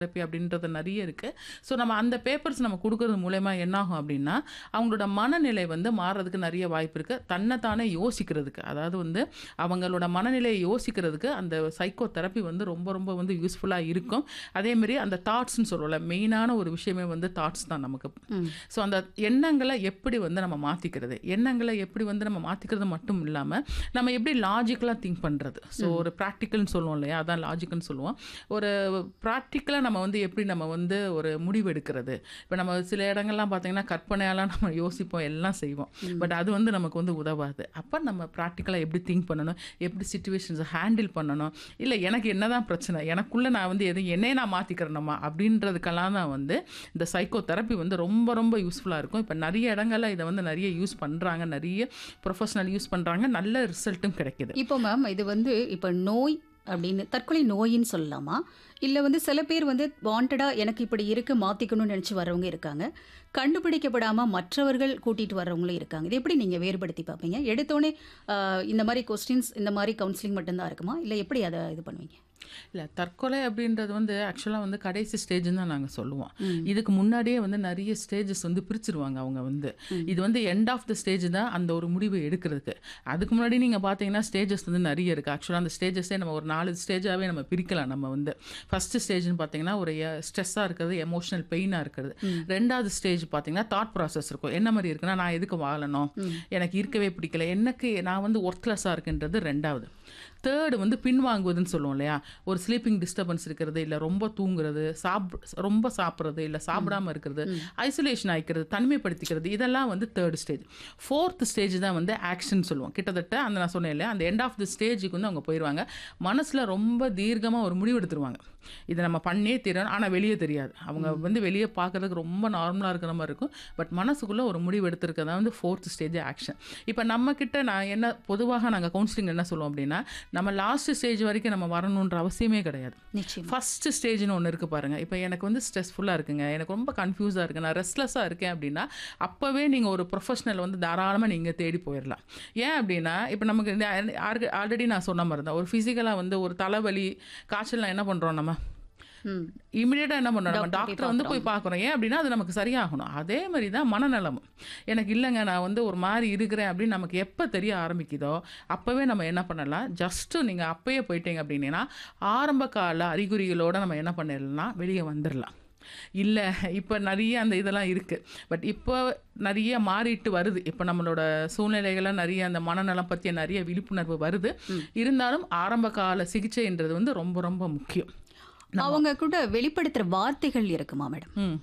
therapy அப்படின்றது நிறைய இருக்குது ஸோ நம்ம அந்த பேப்பர்ஸ் நம்ம கொடுக்கறது மூலயமா என்னாகும் அப்படின்னா அவங்களோட மனநிலை வந்து மாறுறதுக்கு நிறைய வாய்ப்பு இருக்குது தன்னைத்தானே யோசிக்கிறதுக்கு அதாவது வந்து அவங்களோட மனநிலையை யோசிக்கிறதுக்கு அந்த சைக்கோ தெரப்பி வந்து ரொம்ப ரொம்ப வந்து யூஸ்ஃபுல்லாக இருக்கும் அதேமாரி அந்த தாட்ஸ்னு சொல்லுவோம்ல மெயினான ஒரு விஷயமே வந்து தாட்ஸ் தான் நமக்கு ஸோ அந்த எண்ணங்களை எப்படி வந்து நம்ம மாற்றிக்கிறது எண்ணங்களை எப்படி வந்து நம்ம மாற்றிக்கிறது மட்டும் இல்லாமல் நம்ம எப்படி லாஜிக்கலாக திங்க் பண்ணுறது ஸோ ஒரு ப்ராக்டிக்கல்னு சொல்லுவோம் இல்லையா அதான் லாஜிக்கல்னு சொல்லுவோம் ஒரு ப்ராக்டிக்கலாக நம்ம வந்து எப்படி நம்ம வந்து ஒரு முடிவு எடுக்கிறது இப்போ நம்ம சில இடங்கள்லாம் பார்த்தீங்கன்னா கற்பனையாலாம் நம்ம யோசிப்போம் எல்லாம் செய்வோம் பட் அது வந்து நமக்கு வந்து உதவாது அப்போ நம்ம ப்ராக்டிக்கலாக எப்படி திங்க் பண்ணணும் எப்படி சுச்சுவேஷன்ஸை ஹேண்டில் பண்ணணும் இல்லை எனக்கு என்னதான் பிரச்சனை எனக்குள்ளே நான் வந்து எது என்னையே நான் மாற்றிக்கிறேனம்மா அப்படின்றதுக்கெல்லாம் தான் வந்து இந்த சைக்கோ தெரப்பி வந்து ரொம்ப ரொம்ப யூஸ்ஃபுல்லாக இருக்கும் இப்போ நிறைய இடங்கள்ல இதை வந்து நிறைய யூஸ் பண்ணுறாங்க நிறைய ப்ரொஃபஷனல் யூஸ் பண்ணுறாங்க நல்ல ரிசல்ட்டும் கிடைக்குது இப்போ மேம் இது வந்து இப்போ நோய் அப்படின்னு தற்கொலை நோயின்னு சொல்லலாமா இல்லை வந்து சில பேர் வந்து வாண்டடாக எனக்கு இப்படி இருக்கு மாற்றிக்கணும்னு நினச்சி வர்றவங்க இருக்காங்க கண்டுபிடிக்கப்படாமல் மற்றவர்கள் கூட்டிகிட்டு வர்றவங்களும் இருக்காங்க இது எப்படி நீங்கள் வேறுபடுத்தி பார்ப்பீங்க எடுத்தோடனே ஆஹ், இந்த மாதிரி கொஸ்டின்ஸ் இந்த மாதிரி கவுன்சிலிங் மட்டும்தான் இருக்குமா இல்லை எப்படி அதை இது பண்ணுவீங்க இல்லை தற்கொலை அப்படின்றது வந்து ஆக்சுவலாக வந்து கடைசி ஸ்டேஜ்னு தான் நாங்கள் சொல்லுவோம் இதுக்கு முன்னாடியே வந்து நிறைய ஸ்டேஜஸ் வந்து பிரிச்சிருவாங்க அவங்க வந்து இது வந்து எண்ட் ஆஃப் த ஸ்டேஜ் தான் அந்த ஒரு முடிவை எடுக்கிறதுக்கு அதுக்கு முன்னாடி நீங்கள் பார்த்தீங்கன்னா ஸ்டேஜஸ் வந்து நிறைய இருக்குது ஆக்சுவலாக அந்த ஸ்டேஜஸே நம்ம ஒரு நாலு ஸ்டேஜாகவே நம்ம பிரிக்கலாம் நம்ம வந்து ஃபஸ்ட்டு ஸ்டேஜ்னு பார்த்தீங்கன்னா ஒரு ஸ்ட்ரெஸ்ஸாக இருக்கிறது எமோஷனல் பெயினாக இருக்கிறது ரெண்டாவது ஸ்டேஜ் பார்த்தீங்கன்னா தாட் ப்ராசஸ் இருக்கும் என்ன மாதிரி இருக்குன்னா நான் எதுக்கு வாழணும் எனக்கு இருக்கவே பிடிக்கல எனக்கு நான் வந்து ஒர்க்லெஸ்ஸாக இருக்குன்றது ரெண்டாவது தேர்டு வந்து பின்வாங்குவதுன்னு சொல்லுவோம் இல்லையா ஒரு ஸ்லீப்பிங் டிஸ்டர்பன்ஸ் இருக்கிறது இல்லை ரொம்ப தூங்குறது சாப் ரொம்ப சாப்பிட்றது இல்லை சாப்பிடாம இருக்கிறது ஐசோலேஷன் ஆகிக்கிறது தனிமைப்படுத்திக்கிறது இதெல்லாம் வந்து தேர்ட் ஸ்டேஜ் ஃபோர்த் ஸ்டேஜ் தான் வந்து ஆக்ஷன் சொல்லுவோம் கிட்டத்தட்ட அந்த நான் சொன்னேன் இல்லையா அந்த எண்ட் ஆஃப் தி ஸ்டேஜுக்கு வந்து அவங்க போயிடுவாங்க மனசில் ரொம்ப தீர்க்கமாக ஒரு முடிவு எடுத்துருவாங்க இதை நம்ம பண்ணே தீரணும் ஆனால் வெளியே தெரியாது அவங்க வந்து வெளியே பார்க்கறதுக்கு ரொம்ப நார்மலாக இருக்கிற மாதிரி இருக்கும் பட் மனசுக்குள்ளே ஒரு முடிவு எடுத்திருக்கதா வந்து ஃபோர்த் ஸ்டேஜ் ஆக்ஷன் இப்போ நம்ம கிட்ட நான் என்ன பொதுவாக நாங்கள் கவுன்சிலிங் என்ன சொல்லுவோம் அப்படின்னா நம்ம லாஸ்ட் ஸ்டேஜ் வரைக்கும் நம்ம வரணுன்ற அவசியமே கிடையாது நிச்சயம் ஃபர்ஸ்ட் ஸ்டேஜ்னு ஒன்று இருக்குது பாருங்கள் இப்போ எனக்கு வந்து ஸ்ட்ரெஸ்ஃபுல்லாக இருக்குங்க எனக்கு ரொம்ப கன்ஃபியூஸாக இருக்குது நான் ரெஸ்ட்லெஸ்ஸாக இருக்கேன் அப்படின்னா அப்போவே நீங்கள் ஒரு ப்ரொஃபஷனல் வந்து தாராளமாக நீங்கள் தேடி போயிடலாம் ஏன் அப்படின்னா இப்போ நமக்கு ஆல்ரெடி நான் சொன்ன மாதிரி தான் ஒரு ஃபிசிக்கலாக வந்து ஒரு தலைவலி காய்ச்சல்லாம் என்ன பண்ணுறோம் நம்ம ம் இமீடியட்டாக என்ன பண்ணணும் நம்ம டாக்டர் போய் டாக்டர் வந்து போய் பார்க்குறோம் ஏன் அப்படின்னா அது நமக்கு சரியாகணும் அதே மாதிரி தான் மனநலம் எனக்கு இல்லைங்க நான் வந்து ஒரு மாதிரி இருக்கிறேன் அப்படின்னு நமக்கு எப்போ தெரிய ஆரம்பிக்குதோ அப்போவே நம்ம என்ன பண்ணலாம் ஜஸ்ட்டு நீங்கள் அப்பயே போயிட்டீங்க அப்படின்னா ஆரம்ப கால அறிகுறிகளோடு நம்ம என்ன பண்ணிடலாம் வெளியே வந்துடலாம் இல்லை இப்போ நிறைய அந்த இதெல்லாம் இருக்குது பட் இப்போ நிறைய மாறிட்டு வருது இப்போ நம்மளோட சூழ்நிலைகள்லாம் நிறைய அந்த மனநலம் பற்றிய நிறைய விழிப்புணர்வு வருது இருந்தாலும் ஆரம்ப கால சிகிச்சைன்றது வந்து ரொம்ப ரொம்ப முக்கியம் அவங்க கூட வெளிப்படுத்துகிற வார்த்தைகள் இருக்குமா மேடம் ம்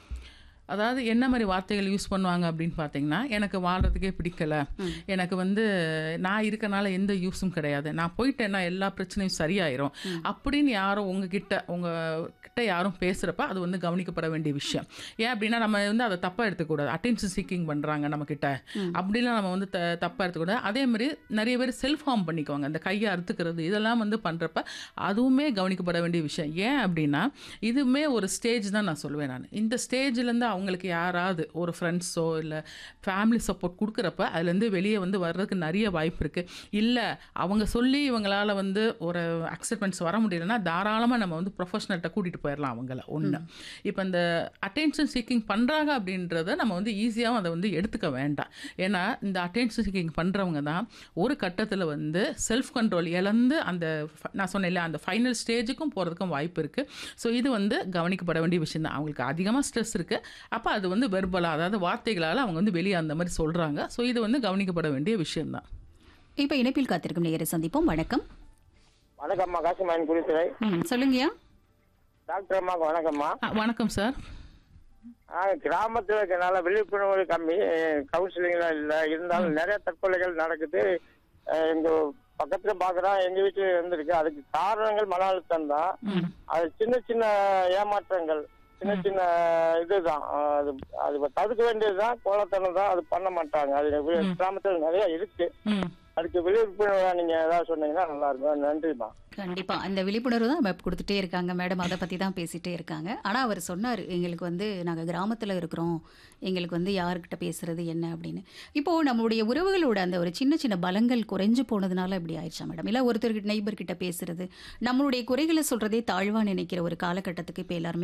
அதாவது என்ன மாதிரி வார்த்தைகள் யூஸ் பண்ணுவாங்க அப்படின்னு பார்த்தீங்கன்னா எனக்கு வாழ்றதுக்கே பிடிக்கல எனக்கு வந்து நான் இருக்கனால எந்த யூஸும் கிடையாது நான் போயிட்டேன்னா எல்லா பிரச்சனையும் சரியாயிரும் அப்படின்னு யாரும் உங்ககிட்ட உங்க கிட்ட யாரும் பேசுகிறப்ப அது வந்து கவனிக்கப்பட வேண்டிய விஷயம் ஏன் அப்படின்னா நம்ம வந்து அதை தப்பாக எடுத்துக்கூடாது அட்டென்ஷன் சீக்கிங் பண்ணுறாங்க நம்ம கிட்ட அப்படிலாம் நம்ம வந்து த தப்பாக எடுத்துக்கூடாது அதே மாதிரி நிறைய பேர் செல்ஃப் ஹார்ம் பண்ணிக்குவாங்க அந்த கையை அறுத்துக்கிறது இதெல்லாம் வந்து பண்ணுறப்ப அதுவுமே கவனிக்கப்பட வேண்டிய விஷயம் ஏன் அப்படின்னா இதுவுமே ஒரு ஸ்டேஜ் தான் நான் சொல்லுவேன் நான் இந்த ஸ்டேஜ்லேருந்து அவங்களுக்கு யாராவது ஒரு ஃப்ரெண்ட்ஸோ இல்லை ஃபேமிலி சப்போர்ட் கொடுக்குறப்ப அதுலேருந்து வெளியே வந்து வர்றதுக்கு நிறைய வாய்ப்பு இருக்குது இல்லை அவங்க சொல்லி இவங்களால வந்து ஒரு அக்செப்டன்ஸ் வர முடியலன்னா தாராளமாக நம்ம வந்து ப்ரொஃபஷனல்கிட்ட கூட்டிகிட்டு போயிடலாம் அவங்கள ஒன்று இப்போ இந்த அட்டென்ஷன் சீக்கிங் பண்ணுறாங்க அப்படின்றத நம்ம வந்து ஈஸியாகவும் அதை வந்து எடுத்துக்க வேண்டாம் ஏன்னா இந்த அட்டென்ஷன் சீக்கிங் பண்ணுறவங்க தான் ஒரு கட்டத்தில் வந்து செல்ஃப் கண்ட்ரோல் இழந்து அந்த ஃப- நான் சொன்னேன்ல அந்த ஃபைனல் ஸ்டேஜுக்கும் போகிறதுக்கும் வாய்ப்பு இருக்குது ஸோ இது வந்து கவனிக்கப்பட வேண்டிய விஷயம் தான் அவங்களுக்கு அதிகமாக ஸ்ட்ரெஸ் இருக்குது அப்போ அது வந்து வெர்பலாக அதாவது வார்த்தைகளால் அவங்க வந்து வெளியே அந்த மாதிரி சொல்கிறாங்க ஸோ இது வந்து கவனிக்கப்பட வேண்டிய விஷயம்தான் இப்போ இணைப்பில் காத்திருக்கும் நேயரை சந்திப்போம் வணக்கம் வணக்கம்மா காசிமாயன் குறித்துறை ம் சொல்லுங்கய்யா டாக்டர் அம்மாக்கு வணக்கம்மா ஆ, வணக்கம் சார் ஆ, கிராமத்துல இருக்கனால விழிப்புணர்வு கம்மி கவுன்சிலிங்லாம் இல்லை இருந்தாலும் நிறைய தற்கொலைகள் நடக்குது அஹ் எங்க பக்கத்துல பாக்குறோம் எங்க வீட்டுல இருந்திருக்கு அதுக்கு காரணங்கள் மன அழுத்தம் தான் அது சின்ன சின்ன ஏமாற்றங்கள் சின்ன சின்ன இதுதான் அஹ் அது அது தடுக்க வேண்டியதுதான் கோலத்தனம் தான் அது பண்ண மாட்டாங்க அது கிராமத்துல நிறைய இருக்கு ம் அதுக்கு விழிப்புணர்வு நீங்க ஏதாவது சொன்னீங்கன்னா நல்லா இருக்கும் நன்றிம்மா கண்டிப்பா அந்த விழிப்புணர்வு தான் மேப் கொடுத்துட்டே இருக்காங்க மேடம் அதை பத்தி தான் பேசிட்டே இருக்காங்க ஆனா அவர் சொன்னார் எங்களுக்கு வந்து நாங்க கிராமத்துல இருக்கிறோம் எங்களுக்கு வந்து யாருக்கிட்ட பேசுறது என்ன அப்படின்னு இப்போ நம்மளுடைய உறவுகளோட அந்த ஒரு சின்ன சின்ன பலங்கள் குறைஞ்சு போனதுனால இப்படி ஆயிடுச்சா மேடம் இல்ல ஒருத்தர் நெய்பர் கிட்ட பேசுறது நம்மளுடைய குறைகளை சொல்றதே தாழ்வா நினைக்கிற ஒரு காலகட்டத்துக்கு இப்போ எல்லாருமே